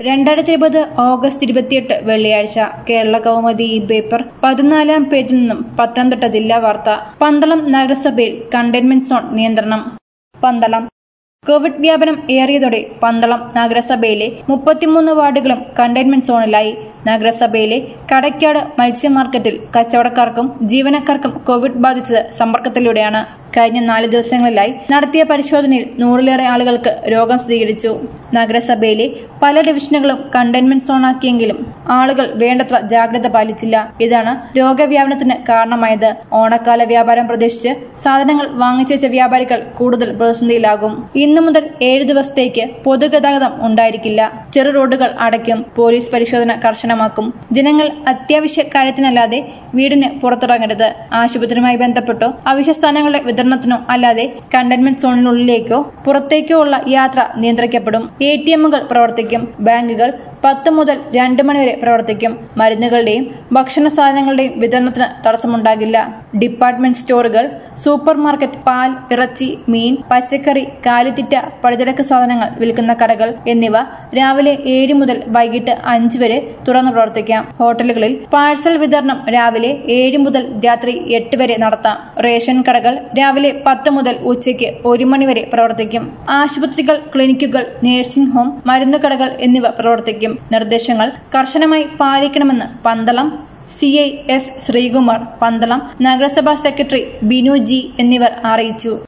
രണ്ടായിരത്തി ഇരുപത് ഓഗസ്റ്റ് ഇരുപത്തിയെട്ട് വെള്ളിയാഴ്ച കേരള കൗമുദി ഈ പേപ്പർ പതിനാലാം പേജിൽ നിന്നും പത്തനംതിട്ട ജില്ലാ വാർത്ത പന്തളം നഗരസഭയിൽ കണ്ടെയ്ൻമെന്റ് സോൺ നിയന്ത്രണം പന്തളം കോവിഡ് വ്യാപനം ഏറിയതോടെ പന്തളം നഗരസഭയിലെ മുപ്പത്തിമൂന്ന് വാർഡുകളും കണ്ടെയ്ൻമെന്റ് സോണിലായി നഗരസഭയിലെ കടയ്ക്കാട് മത്സ്യ മാർക്കറ്റിൽ കച്ചവടക്കാർക്കും ജീവനക്കാർക്കും കോവിഡ് ബാധിച്ചത് സമ്പർക്കത്തിലൂടെയാണ് കഴിഞ്ഞ നാല് ദിവസങ്ങളിലായി നടത്തിയ പരിശോധനയിൽ നൂറിലേറെ ആളുകൾക്ക് രോഗം സ്ഥിരീകരിച്ചു നഗരസഭയിലെ പല ഡിവിഷനുകളും കണ്ടെയ്ൻമെന്റ് സോണാക്കിയെങ്കിലും ആളുകൾ വേണ്ടത്ര ജാഗ്രത പാലിച്ചില്ല ഇതാണ് രോഗവ്യാപനത്തിന് കാരണമായത് ഓണക്കാല വ്യാപാരം പ്രതീക്ഷിച്ച് സാധനങ്ങൾ വാങ്ങിച്ചു വെച്ച വ്യാപാരികൾ കൂടുതൽ പ്രതിസന്ധിയിലാകും ഇന്നു മുതൽ ഏഴ് ദിവസത്തേക്ക് പൊതുഗതാഗതം ഉണ്ടായിരിക്കില്ല ചെറു റോഡുകൾ അടയ്ക്കും പോലീസ് പരിശോധന കർശനമാക്കും ജനങ്ങൾ അത്യാവശ്യ കാര്യത്തിനല്ലാതെ വീടിന് പുറത്തിറങ്ങരുത് ആശുപത്രിയുമായി ബന്ധപ്പെട്ടോ അവശ്യ സ്ഥാനങ്ങളുടെ വിതരണത്തിനോ അല്ലാതെ കണ്ടെയ്ൻമെന്റ് സോണിനുള്ളിലേക്കോ പുറത്തേക്കോ ഉള്ള യാത്ര നിയന്ത്രിക്കപ്പെടും എ ടി എമ്മുകൾ പ്രവർത്തിക്കും ബാങ്കുകൾ പത്ത് മുതൽ രണ്ട് മണിവരെ പ്രവർത്തിക്കും മരുന്നുകളുടെയും ഭക്ഷണ സാധനങ്ങളുടെയും വിതരണത്തിന് തടസ്സമുണ്ടാകില്ല ഡിപ്പാർട്ട്മെന്റ് സ്റ്റോറുകൾ സൂപ്പർ മാർക്കറ്റ് പാൽ ഇറച്ചി മീൻ പച്ചക്കറി കാലിത്തീറ്റ പലചരക്ക് സാധനങ്ങൾ വിൽക്കുന്ന കടകൾ എന്നിവ രാവിലെ ഏഴ് മുതൽ വൈകിട്ട് അഞ്ച് വരെ തുറന്നു പ്രവർത്തിക്കാം ഹോട്ടലുകളിൽ പാഴ്സൽ വിതരണം രാവിലെ ഏഴ് മുതൽ രാത്രി എട്ട് വരെ നടത്താം റേഷൻ കടകൾ രാവിലെ പത്ത് മുതൽ ഉച്ചയ്ക്ക് ഒരു മണിവരെ പ്രവർത്തിക്കും ആശുപത്രികൾ ക്ലിനിക്കുകൾ നഴ്സിംഗ് ഹോം മരുന്ന് കടകൾ എന്നിവ പ്രവർത്തിക്കും നിർദ്ദേശങ്ങൾ കർശനമായി പാലിക്കണമെന്ന് Pandalam C I S Sreekumar Pandalam നഗരസഭാ സെക്രട്ടറി ബിനു ജി എന്നിവർ അറിയിച്ചു